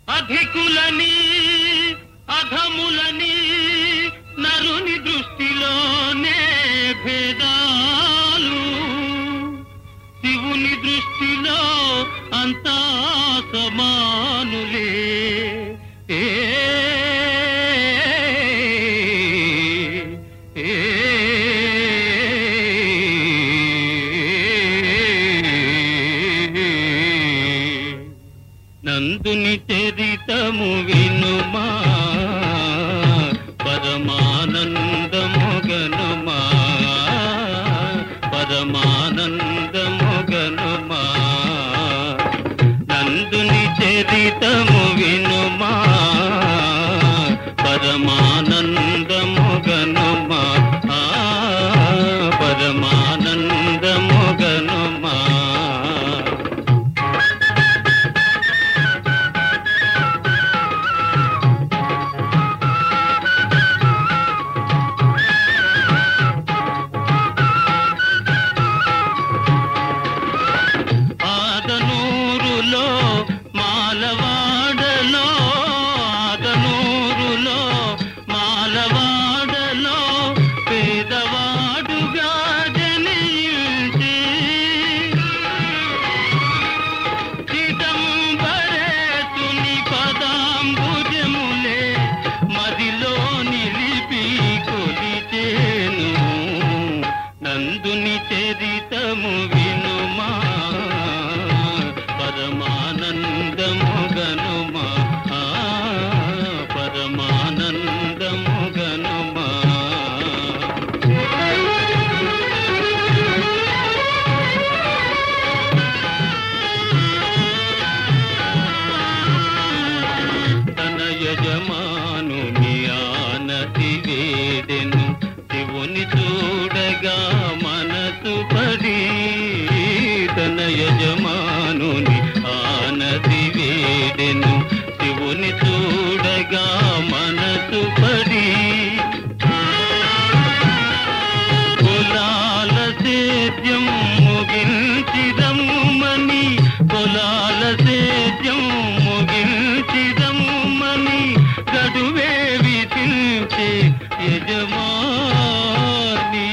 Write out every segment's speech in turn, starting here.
అధికులని అధములని నరుని దృష్టిలోనే భేదాలు శివుని దృష్టిలో అంతా సమానులే ఏ ఏ నందుని చరితము వినుమా పరమానందము గనుమా పరమానందము గనుమా నందుని చరితము వినుమా పరమానందము గనుమా ఆ, పరమానందము గనుమా ఆదనూరులో మాలవాడలో ఆదనూరులో మాలవాడలో పేదవాడుగా జనించి చిదంబరేతుని పదాంబుజములే మదిలో నిలిపి కొలిచేను నందుని చరితము వినుమా పరమానందము గనుమా ఆ, పరమానందము గనుమా తన యజమానుని ఆనతి వేదెను శివుని చూడగా మనసు పడి తన యజమానుని ఆనతి వేదెను శివుని చూడగా మనసు పడి కులాల సేద్యం ముగించిదమ్మని కులాల సేద్యం ముగించిదమ్మని గడువే విధించే యజమాని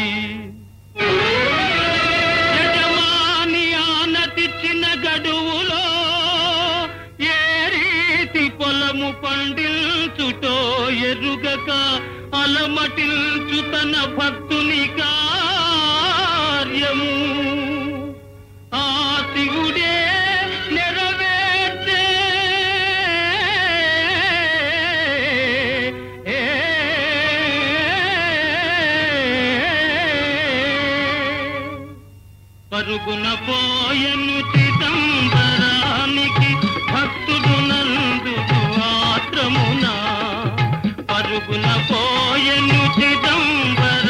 యజమాని ఆనతిచ్చిన గడువులో ఏ రీతి పొలము పండిల్చుటో ఎరుగక అలమటిల్చు తన భక్తుని కార్యము ఆ శివుడే నెరవేర్చే పరుగున పోయను చిదంబరానికి భక్తుడు నందు ఆత్రమున పరుగున పోయను చిదంబర